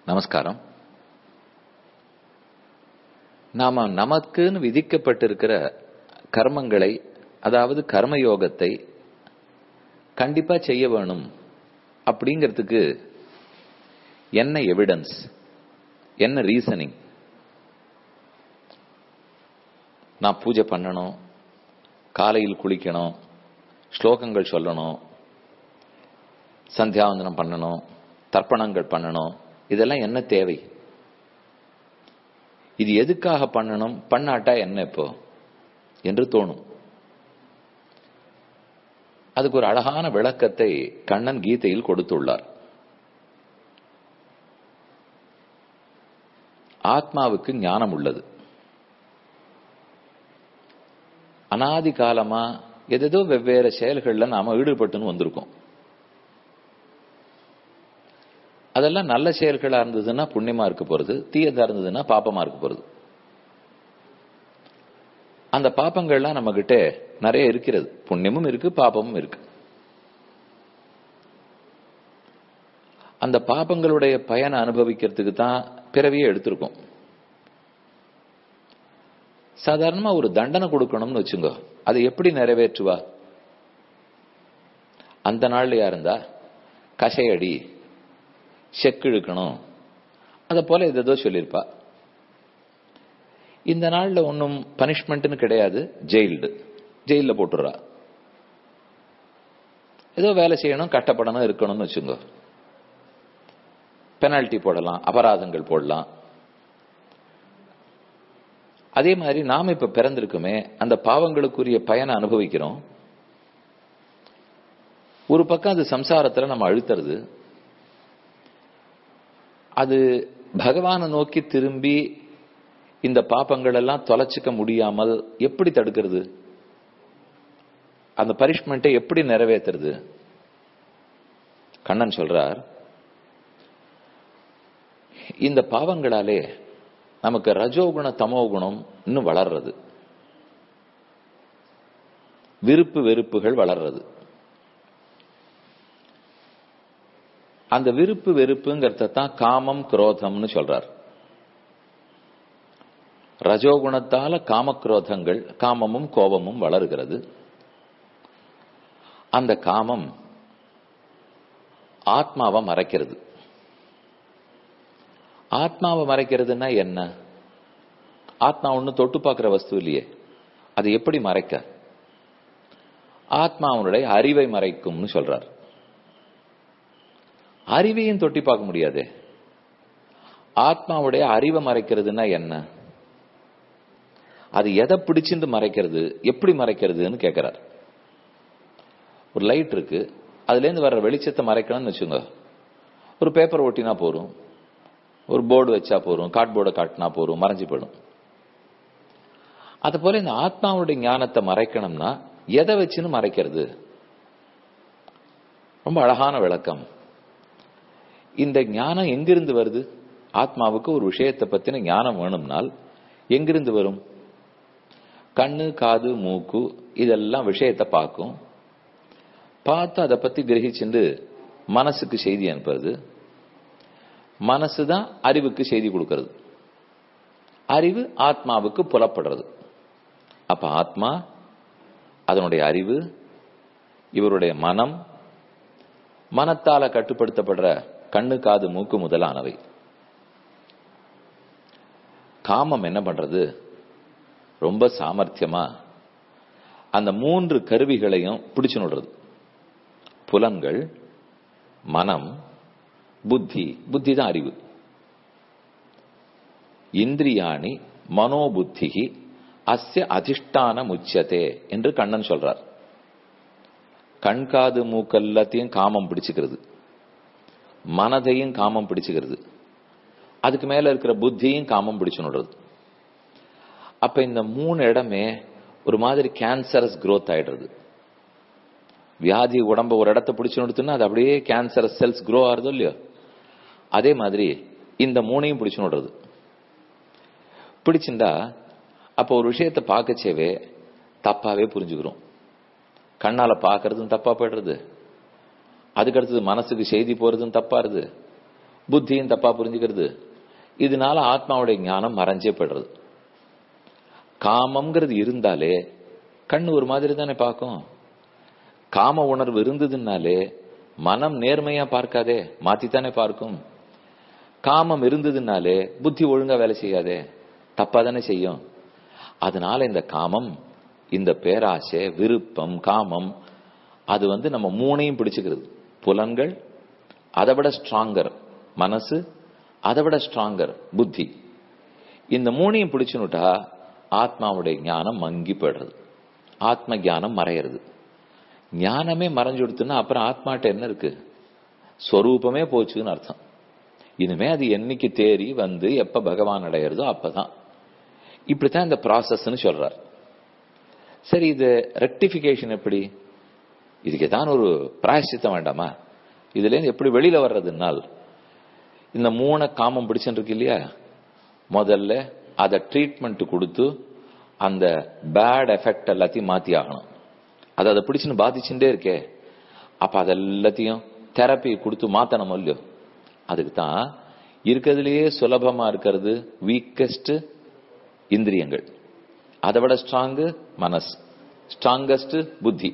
நமஸ்காரம் நாம நமக்குன்னு விதிக்கப்பட்டிருக்கிற கர்மங்களை அதாவது கர்மயோகத்தை கண்டிப்பா செய்ய வேணும் அப்படிங்கிறதுக்கு என்ன எவிடன்ஸ் என்ன ரீசனிங் நான் பூஜை பண்ணணும் காலையில் குளிக்கணும் ஸ்லோகங்கள் சொல்லணும் சந்தியாவந்தனம் பண்ணணும் தர்ப்பணங்கள் பண்ணணும் இதெல்லாம் என்ன தேவை இது எதுக்காக பண்ணணும் பண்ணாட்டா என்ன இப்போ என்று தோணும் அதுக்கு ஒரு அழகான விளக்கத்தை கண்ணன் கீதையில் கொடுத்துள்ளார் ஆத்மாவுக்கு ஞானம் உள்ளது அனாதி காலமா எதேதோ வெவ்வேறு செயல்கள்ல நாம ஈடுபட்டுன்னு வந்திருக்கோம் அதெல்லாம் நல்ல செயல்களா இருந்ததுன்னா புண்ணியமா இருக்க போறது தீயதா இருந்ததுன்னா பாப்பமா இருக்க போறது அந்த பாப்பங்கள்லாம் நம்ம கிட்ட நிறைய இருக்கிறது புண்ணியமும் இருக்கு பாப்பமும் இருக்கு அந்த பாப்பங்களுடைய பயனை அனுபவிக்கிறதுக்கு தான் பிறவியே எடுத்திருக்கோம் சாதாரணமா ஒரு தண்டனை கொடுக்கணும்னு வச்சுங்க அதை எப்படி நிறைவேற்றுவா அந்த நாள்லயா இருந்தா கசையடி செக்கு இழுக்கணும் அதை போல ஏதோ சொல்லியிருப்பா இந்த நாள்ல ஒன்றும் பனிஷ்மெண்ட்னு கிடையாது ஜெயில்டு ஜெயில போட்டுறா ஏதோ வேலை செய்யணும் கட்டப்படணும் இருக்கணும்னு வச்சுங்க பெனால்டி போடலாம் அபராதங்கள் போடலாம் அதே மாதிரி நாம இப்ப பிறந்திருக்குமே அந்த பாவங்களுக்குரிய பயனை அனுபவிக்கிறோம் ஒரு பக்கம் அது சம்சாரத்துல நம்ம அழுத்துறது அது பகவானை நோக்கி திரும்பி இந்த பாப்பங்கள் எல்லாம் தொலைச்சிக்க முடியாமல் எப்படி தடுக்கிறது அந்த பனிஷ்மெண்ட்டை எப்படி நிறைவேற்றுறது கண்ணன் சொல்றார் இந்த பாவங்களாலே நமக்கு ரஜோகுண தமோகுணம் இன்னும் வளர்றது விருப்பு வெறுப்புகள் வளர்றது அந்த விருப்பு வெறுப்புங்கிறத தான் காமம் குரோதம்னு சொல்றார் ரஜோகுணத்தால காமக்ரோதங்கள் காமமும் கோபமும் வளர்கிறது அந்த காமம் ஆத்மாவை மறைக்கிறது ஆத்மாவை மறைக்கிறதுனா என்ன ஆத்மா ஒண்ணு தொட்டு பார்க்கிற வஸ்து இல்லையே அது எப்படி மறைக்க ஆத்மாவனுடைய அறிவை மறைக்கும்னு சொல்றார் அறிவையும் தொட்டி பார்க்க முடியாதே ஆத்மாவுடைய அறிவை மறைக்கிறதுனா என்ன அது எதை பிடிச்சிருந்து மறைக்கிறது எப்படி மறைக்கிறதுன்னு கேட்கிறார் ஒரு லைட் இருக்கு அதுல இருந்து வர்ற வெளிச்சத்தை மறைக்கணும்னு வச்சுங்க ஒரு பேப்பர் ஒட்டினா போறோம் ஒரு போர்டு வச்சா போறோம் கார்ட்போர்டை காட்டினா போறோம் மறைஞ்சு போயிடும் அது போல இந்த ஆத்மாவுடைய ஞானத்தை மறைக்கணும்னா எதை வச்சுன்னு மறைக்கிறது ரொம்ப அழகான விளக்கம் இந்த ஞானம் எங்கிருந்து வருது ஆத்மாவுக்கு ஒரு விஷயத்தை பத்தின ஞானம் வேணும்னால் எங்கிருந்து வரும் கண்ணு காது மூக்கு இதெல்லாம் விஷயத்தை பார்க்கும் பார்த்து அதை பத்தி கிரகிச்சுண்டு மனசுக்கு செய்தி அனுப்புறது மனசு தான் அறிவுக்கு செய்தி கொடுக்கிறது அறிவு ஆத்மாவுக்கு புலப்படுறது அப்ப ஆத்மா அதனுடைய அறிவு இவருடைய மனம் மனத்தால கட்டுப்படுத்தப்படுற கண்ணு காது மூக்கு முதலானவை காமம் என்ன பண்றது ரொம்ப சாமர்த்தியமா அந்த மூன்று கருவிகளையும் பிடிச்சு நடுறது புலன்கள் மனம் புத்தி புத்தி தான் அறிவு இந்திரியாணி மனோபுத்திகி அஸ்ய அதிஷ்டான முச்சதே என்று கண்ணன் சொல்றார் கண்காது மூக்கெல்லாத்தையும் காமம் பிடிச்சுக்கிறது மனதையும் காமம் பிடிச்சுக்கிறது அதுக்கு மேல இருக்கிற புத்தியும் காமம் பிடிச்சு நடுறது அப்ப இந்த மூணு இடமே ஒரு மாதிரி கேன்சரஸ் growth ஆயிடுறது வியாதி உடம்ப ஒரு இடத்த பிடிச்சு நடுத்துன்னா அது அப்படியே கேன்சரஸ் செல்ஸ் க்ரோ ஆகுதோ இல்லையோ அதே மாதிரி இந்த மூணையும் பிடிச்சு நடுறது பிடிச்சிருந்தா அப்போ ஒரு விஷயத்தை பார்க்கச்சேவே தப்பாவே புரிஞ்சுக்கிறோம் கண்ணால பாக்குறதும் தப்பா போயிடுறது அதுக்கடுத்தது மனசுக்கு செய்தி போறதும் தப்பா இருது புத்தியும் தப்பா புரிஞ்சுக்கிறது இதனால ஆத்மாவுடைய ஞானம் மறைஞ்சே படுறது காமம்ங்கிறது இருந்தாலே கண்ணு ஒரு மாதிரி தானே பார்க்கும் காம உணர்வு இருந்ததுனாலே மனம் நேர்மையா பார்க்காதே மாத்தித்தானே பார்க்கும் காமம் இருந்ததுனாலே புத்தி ஒழுங்கா வேலை செய்யாதே தப்பா தானே செய்யும் அதனால இந்த காமம் இந்த பேராசை விருப்பம் காமம் அது வந்து நம்ம மூணையும் பிடிச்சுக்கிறது புலன்கள் அதை விட ஸ்ட்ராங்கர் மனசு அதை விட ஸ்ட்ராங்கர் புத்தி இந்த மூணையும் பிடிச்சுனுட்டா ஆத்மாவுடைய ஞானம் மங்கி போயிடுறது ஆத்ம ஞானம் மறையிறது ஞானமே மறைஞ்சு கொடுத்துன்னா அப்புறம் ஆத்மாட்ட என்ன இருக்கு ஸ்வரூபமே போச்சுன்னு அர்த்தம் இனிமே அது என்னைக்கு தேறி வந்து எப்ப பகவான் அடையிறதோ அப்பதான் இப்படித்தான் இந்த ப்ராசஸ்ன்னு சொல்றார் சரி இது ரெக்டிபிகேஷன் எப்படி இதுக்கு தான் ஒரு பிராயசித்தம் வேண்டாமா இதுல இருந்து எப்படி வெளியில வர்றதுனால் இந்த மூணை காமம் பிடிச்சுருக்கு இல்லையா முதல்ல அதை ட்ரீட்மெண்ட் கொடுத்து அந்த பேட் எஃபெக்ட் எல்லாத்தையும் மாத்தி ஆகணும் அது அதை பிடிச்சுன்னு பாதிச்சுட்டே இருக்கே அப்ப அது எல்லாத்தையும் தெரப்பி கொடுத்து மாத்தணும் இல்லையோ அதுக்கு தான் இருக்கிறதுலயே சுலபமா இருக்கிறது வீக்கஸ்ட் இந்திரியங்கள் அதை விட ஸ்ட்ராங்கு மனஸ் ஸ்ட்ராங்கஸ்ட் புத்தி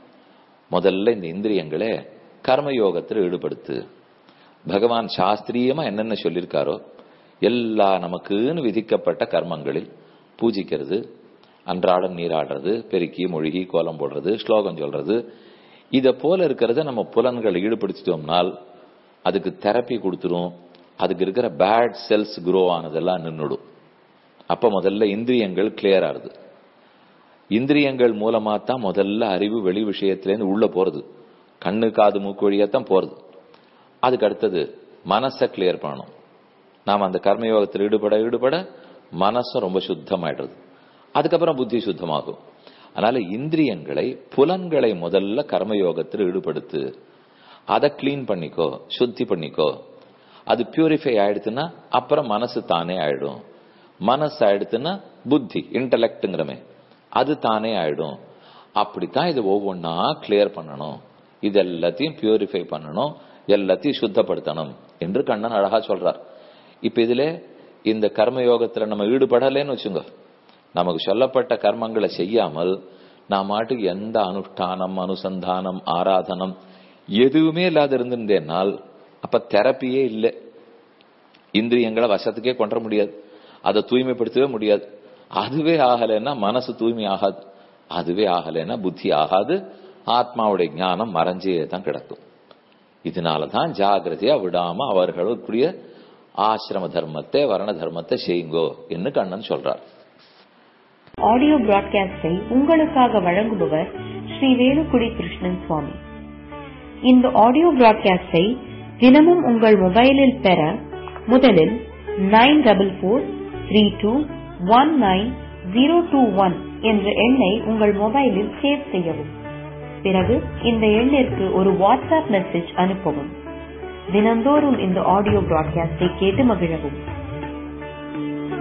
முதல்ல இந்த இந்திரியங்களை கர்மயோகத்தில் ஈடுபடுத்து பகவான் சாஸ்திரியமா என்னென்ன சொல்லியிருக்காரோ எல்லா நமக்குன்னு விதிக்கப்பட்ட கர்மங்களில் பூஜிக்கிறது அன்றாடம் நீராடுறது பெருக்கி மொழிகி கோலம் போடுறது ஸ்லோகம் சொல்றது இத போல இருக்கிறத நம்ம புலன்களை ஈடுபடுத்திட்டோம்னால் அதுக்கு தெரப்பி கொடுத்துரும் அதுக்கு இருக்கிற பேட் செல்ஸ் குரோ ஆனதெல்லாம் நின்றுடும் அப்ப முதல்ல இந்திரியங்கள் கிளியர் ஆகுது இந்திரியங்கள் மூலமா தான் முதல்ல அறிவு வெளி விஷயத்திலேருந்து உள்ள போறது கண்ணு காது மூக்கு வழியா தான் போறது அதுக்கு அடுத்தது மனசை கிளியர் பண்ணணும் நாம் அந்த கர்மயோகத்தில் ஈடுபட ஈடுபட மனசும் ரொம்ப சுத்தமாயிடுறது அதுக்கப்புறம் புத்தி சுத்தமாகும் அதனால இந்திரியங்களை புலன்களை முதல்ல கர்மயோகத்தில் ஈடுபடுத்து அதை கிளீன் பண்ணிக்கோ சுத்தி பண்ணிக்கோ அது பியூரிஃபை ஆயிடுச்சுன்னா அப்புறம் மனசு தானே ஆயிடும் மனசு ஆயிடுச்சுன்னா புத்தி இன்டலெக்ட்ங்கிறமே அது தானே ஆயிடும் அப்படித்தான் இது ஒவ்வொன்னா கிளியர் பண்ணணும் இது எல்லாத்தையும் பியூரிஃபை பண்ணணும் எல்லாத்தையும் சுத்தப்படுத்தணும் என்று கண்ணன் அழகா சொல்றார் இப்ப இதுல இந்த கர்மயோகத்துல நம்ம ஈடுபடலைன்னு வச்சுங்க நமக்கு சொல்லப்பட்ட கர்மங்களை செய்யாமல் நான் மாட்டுக்கு எந்த அனுஷ்டானம் அனுசந்தானம் ஆராதனம் எதுவுமே இல்லாத இருந்திருந்தேனால் அப்ப தெரப்பியே இல்லை இந்திரியங்களை வசத்துக்கே கொண்டு முடியாது அதை தூய்மைப்படுத்தவே முடியாது அதுவே ஆகலைன்னா மனசு தூய்மை ஆகாது அதுவே ஆகலைன்னா புத்தி ஆகாது ஆத்மாவுடைய ஞானம் மறைஞ்சே தான் கிடக்கும் இதனாலதான் ஜாகிரதையா விடாம அவர்களுக்குரிய ஆசிரம தர்மத்தை வர்ண தர்மத்தை செய்யுங்கோ என்று கண்ணன் சொல்றார் ஆடியோ பிராட்காஸ்டை உங்களுக்காக வழங்குபவர் ஸ்ரீ வேலுக்குடி கிருஷ்ணன் சுவாமி இந்த ஆடியோ பிராட்காஸ்டை தினமும் உங்கள் மொபைலில் பெற முதலில் nine double four three two one nine zero two one என்ற எண்ணை உங்கள் மொபைலில் சேவ் செய்யவும் பிறகு இந்த எண்ணிற்கு ஒரு வாட்ஸ்அப் மெசேஜ் அனுப்பவும் தினந்தோறும் இந்த ஆடியோ பிராட்காஸ்டை கேட்டு மகிழவும்